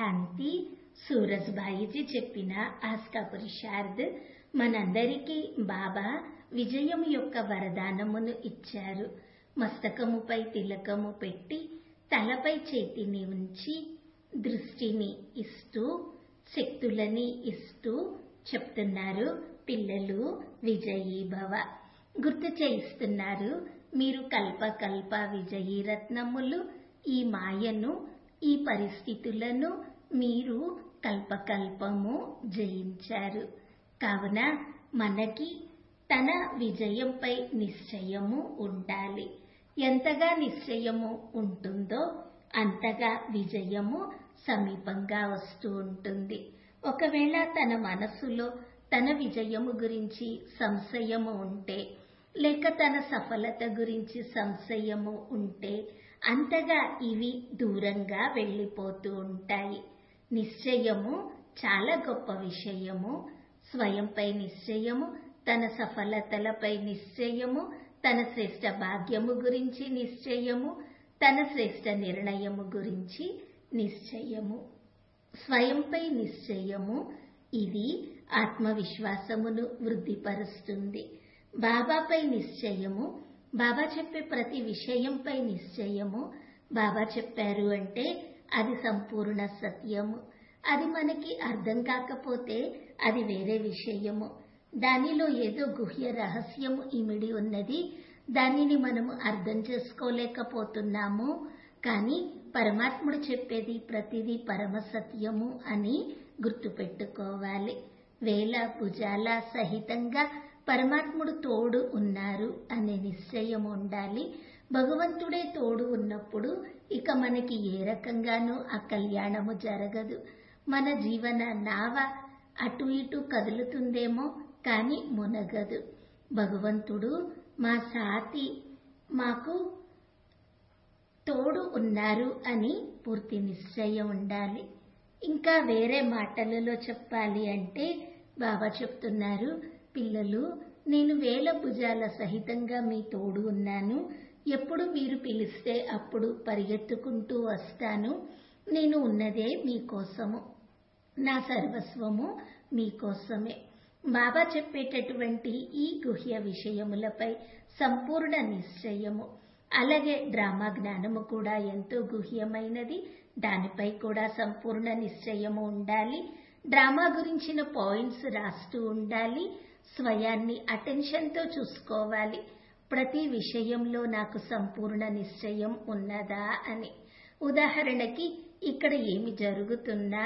శాంతి సూరజ్బాయిజీ చెప్పిన ఆస్కా పురుషార్థ్ మనందరికీ బాబా విజయం యొక్క వరదానమును ఇచ్చారు మస్తకముపై తిలకము పెట్టి తలపై చేతిని ఉంచి దృష్టిని ఇస్తూ శక్తులని ఇస్తూ చెప్తున్నారు పిల్లలు విజయీ భవ గుర్తు చేయిస్తున్నారు మీరు కల్ప కల్ప విజయీ రత్నములు ఈ మాయను ఈ పరిస్థితులను మీరు కల్పకల్పము జయించారు కావున మనకి తన విజయంపై నిశ్చయము ఉండాలి ఎంతగా నిశ్చయము ఉంటుందో అంతగా విజయము సమీపంగా వస్తూ ఉంటుంది ఒకవేళ తన మనసులో తన విజయము గురించి సంశయము ఉంటే లేక తన సఫలత గురించి సంశయము ఉంటే అంతగా ఇవి దూరంగా వెళ్ళిపోతూ ఉంటాయి నిశ్చయము చాలా గొప్ప విషయము స్వయంపై నిశ్చయము తన సఫలతలపై నిశ్చయము తన శ్రేష్ట భాగ్యము గురించి నిశ్చయము తన శ్రేష్ట నిర్ణయము గురించి నిశ్చయము స్వయంపై నిశ్చయము ఇది ఆత్మవిశ్వాసమును వృద్ధిపరుస్తుంది బాబాపై నిశ్చయము బాబా చెప్పే ప్రతి విషయంపై నిశ్చయము బాబా చెప్పారు అంటే అది సంపూర్ణ సత్యము అది మనకి అర్థం కాకపోతే అది వేరే విషయము దానిలో ఏదో గుహ్య రహస్యము ఇమిడి ఉన్నది దానిని మనము అర్థం చేసుకోలేకపోతున్నాము కానీ పరమాత్ముడు చెప్పేది ప్రతిదీ పరమ సత్యము అని గుర్తుపెట్టుకోవాలి వేల భుజాల సహితంగా పరమాత్ముడు తోడు ఉన్నారు అనే నిశ్చయం ఉండాలి భగవంతుడే తోడు ఉన్నప్పుడు ఇక మనకి ఏ రకంగానూ ఆ కళ్యాణము జరగదు మన జీవన నావ అటు ఇటు కదులుతుందేమో కానీ మునగదు భగవంతుడు మా సాతి మాకు తోడు ఉన్నారు అని పూర్తి నిశ్చయం ఉండాలి ఇంకా వేరే మాటలలో చెప్పాలి అంటే బాబా చెప్తున్నారు పిల్లలు నేను వేల భుజాల సహితంగా మీ తోడు ఉన్నాను ఎప్పుడు మీరు పిలిస్తే అప్పుడు పరిగెత్తుకుంటూ వస్తాను నేను ఉన్నదే మీకోసము నా సర్వస్వము మీకోసమే బాబా చెప్పేటటువంటి ఈ గుహ్య విషయములపై సంపూర్ణ నిశ్చయము అలాగే డ్రామా జ్ఞానము కూడా ఎంతో గుహ్యమైనది దానిపై కూడా సంపూర్ణ నిశ్చయము ఉండాలి డ్రామా గురించిన పాయింట్స్ రాస్తూ ఉండాలి స్వయాన్ని అటెన్షన్తో చూసుకోవాలి ప్రతి విషయంలో నాకు సంపూర్ణ నిశ్చయం ఉన్నదా అని ఉదాహరణకి ఇక్కడ ఏమి జరుగుతున్నా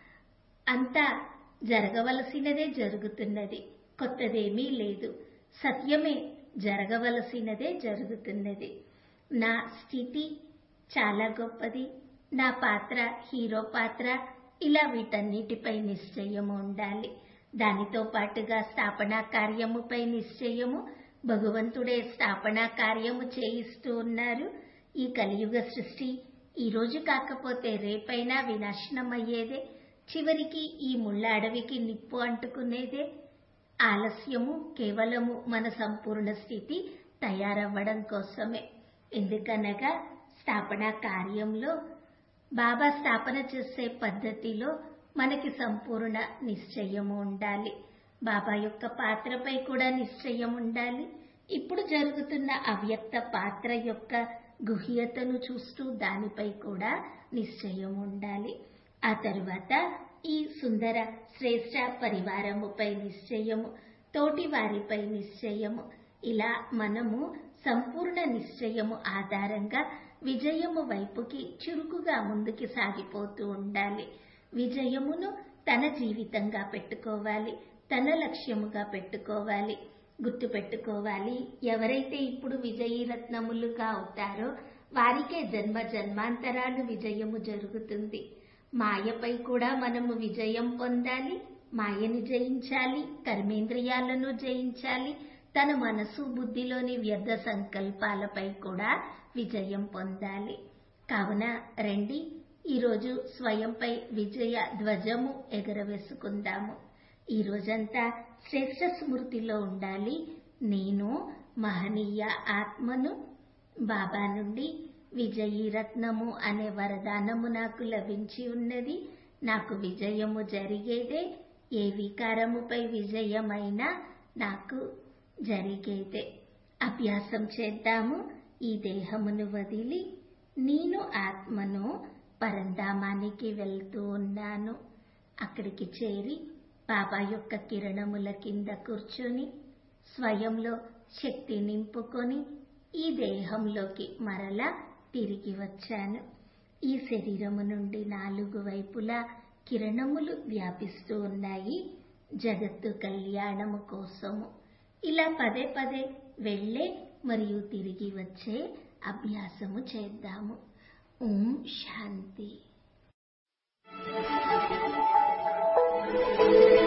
అంతా జరగవలసినదే జరుగుతున్నది కొత్తదేమీ లేదు సత్యమే జరగవలసినదే జరుగుతున్నది నా స్థితి చాలా గొప్పది నా పాత్ర హీరో పాత్ర ఇలా వీటన్నిటిపై నిశ్చయము ఉండాలి దానితో పాటుగా స్థాపనా కార్యముపై నిశ్చయము భగవంతుడే స్థాపనా కార్యము చేయిస్తూ ఉన్నారు ఈ కలియుగ సృష్టి ఈ రోజు కాకపోతే రేపైనా వినాశనం అయ్యేదే చివరికి ఈ ముళ్ళ అడవికి నిప్పు అంటుకునేదే ఆలస్యము కేవలము మన సంపూర్ణ స్థితి తయారవ్వడం కోసమే ఎందుకనగా స్థాపన కార్యంలో బాబా స్థాపన చేసే పద్ధతిలో మనకి సంపూర్ణ నిశ్చయము ఉండాలి బాబా యొక్క పాత్రపై కూడా నిశ్చయం ఉండాలి ఇప్పుడు జరుగుతున్న అవ్యక్త పాత్ర యొక్క గుహ్యతను చూస్తూ దానిపై కూడా నిశ్చయం ఉండాలి ఆ తరువాత ఈ సుందర శ్రేష్ట పరివారముపై నిశ్చయము తోటి వారిపై నిశ్చయము ఇలా మనము సంపూర్ణ నిశ్చయము ఆధారంగా విజయము వైపుకి చురుకుగా ముందుకి సాగిపోతూ ఉండాలి విజయమును తన జీవితంగా పెట్టుకోవాలి తన లక్ష్యముగా పెట్టుకోవాలి గుర్తు పెట్టుకోవాలి ఎవరైతే ఇప్పుడు విజయీ రత్నములుగా అవుతారో వారికే జన్మ జన్మాంతరాలు విజయము జరుగుతుంది మాయపై కూడా మనము విజయం పొందాలి మాయని జయించాలి కర్మేంద్రియాలను జయించాలి తన మనసు బుద్ధిలోని వ్యర్థ సంకల్పాలపై కూడా విజయం పొందాలి కావున రండి ఈరోజు స్వయంపై విజయ ధ్వజము ఎగరవేసుకుందాము ఈ రోజంతా శ్రేష్ఠ స్మృతిలో ఉండాలి నేను మహనీయ ఆత్మను బాబా నుండి విజయీ రత్నము అనే వరదానము నాకు లభించి ఉన్నది నాకు విజయము జరిగేదే ఏ వికారముపై విజయమైనా నాకు జరిగేదే అభ్యాసం చేద్దాము ఈ దేహమును వదిలి నేను ఆత్మను పరంధామానికి వెళ్తూ ఉన్నాను అక్కడికి చేరి బాబా యొక్క కిరణముల కింద కూర్చొని స్వయంలో శక్తి నింపుకొని ఈ దేహంలోకి మరలా తిరిగి వచ్చాను ఈ శరీరము నుండి నాలుగు వైపులా కిరణములు వ్యాపిస్తూ ఉన్నాయి జగత్తు కళ్యాణము కోసము ఇలా పదే పదే వెళ్ళే మరియు తిరిగి వచ్చే అభ్యాసము చేద్దాము ఓం శాంతి